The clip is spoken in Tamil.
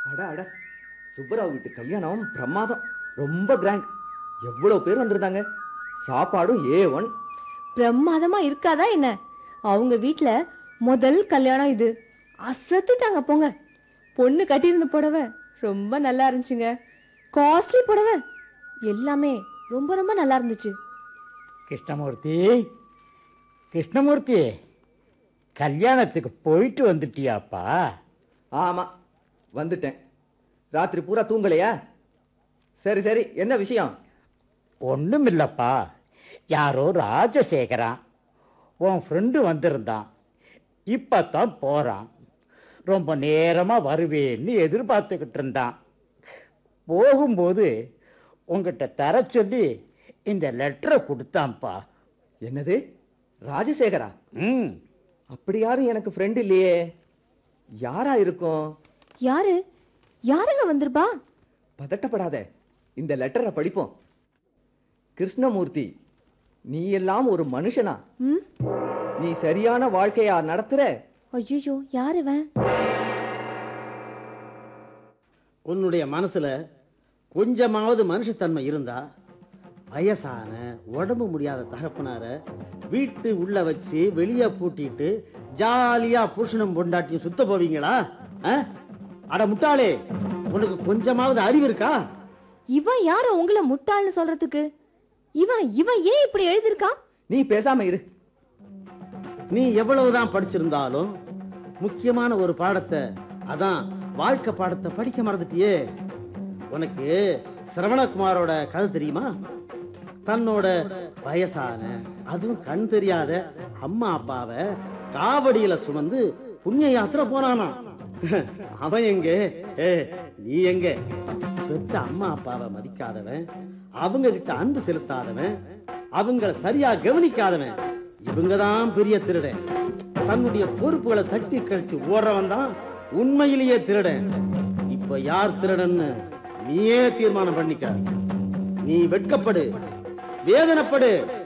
அட அட சுப்பராவ் வீட்டு கல்யாணம் பிரமாதம் ரொம்ப கிராண்ட் எவ்வளவு பேர் வந்திருந்தாங்க சாப்பாடும் ஏ ஒன் பிரமாதமா இருக்காதா என்ன அவங்க வீட்ல முதல் கல்யாணம் இது அசத்திட்டாங்க போங்க பொண்ணு கட்டியிருந்த புடவை ரொம்ப நல்லா இருந்துச்சுங்க காஸ்ட்லி புடவை எல்லாமே ரொம்ப ரொம்ப நல்லா இருந்துச்சு கிருஷ்ணமூர்த்தி கிருஷ்ணமூர்த்தி கல்யாணத்துக்கு போயிட்டு வந்துட்டியாப்பா ஆமா வந்துட்டேன் ராத்திரி பூரா தூங்கலையா சரி சரி என்ன விஷயம் ஒன்றும் இல்லைப்பா யாரோ ராஜசேகரன் உன் ஃப்ரெண்டு வந்திருந்தான் இப்போ தான் போகிறான் ரொம்ப நேரமாக வருவேன்னு எதிர்பார்த்துக்கிட்டு இருந்தான் போகும்போது உங்ககிட்ட தர சொல்லி இந்த லெட்டரை கொடுத்தான்ப்பா என்னது ராஜசேகரா ம் அப்படி யாரும் எனக்கு ஃப்ரெண்ட் இல்லையே யாரா இருக்கும் யாரு யாருங்க வந்திருப்பா பதட்டப்படாத இந்த லெட்டரை படிப்போம் கிருஷ்ணமூர்த்தி நீ எல்லாம் ஒரு மனுஷனா ம் நீ சரியான வாழ்க்கையா நடத்துற ஐயோ யார் இவன் உன்னுடைய மனசுல கொஞ்சமாவது மனுஷத்தன்மை இருந்தா வயசான உடம்பு முடியாத தகப்பனார வீட்டு உள்ள வச்சு வெளியே பூட்டிட்டு ஜாலியா புருஷனும் பொண்டாட்டியும் சுத்த போவீங்களா ஆ? அட முட்டாளே உனக்கு கொஞ்சமாவது அறிவு இருக்கா இவன் யார உங்களை முட்டாள்னு சொல்றதுக்கு இவன் இவன் ஏன் இப்படி எழுதியிருக்கான் நீ பேசாம இரு நீ எவ்வளவுதான் படிச்சிருந்தாலும் முக்கியமான ஒரு பாடத்தை அதான் வாழ்க்கை பாடத்தை படிக்க மறந்துட்டியே உனக்கு சரவணகுமாரோட கதை தெரியுமா தன்னோட வயசான அதுவும் கண் தெரியாத அம்மா அப்பாவை காவடியில சுமந்து புண்ணிய யாத்திரை போனானா அவன் எங்க ஏ நீ எங்க பெத்த அம்மா அப்பாவை மதிக்காதவன் அவங்க கிட்ட அன்பு செலுத்தாதவன் அவங்கள சரியா கவனிக்காதவன் இவங்க தான் பெரிய திருடன் தன்னுடைய பொறுப்புகளை தட்டி கழிச்சு ஓடுறவன் தான் உண்மையிலேயே திருடன் இப்ப யார் திருடன்னு நீயே தீர்மானம் பண்ணிக்க நீ வெட்கப்படு வேதனைப்படு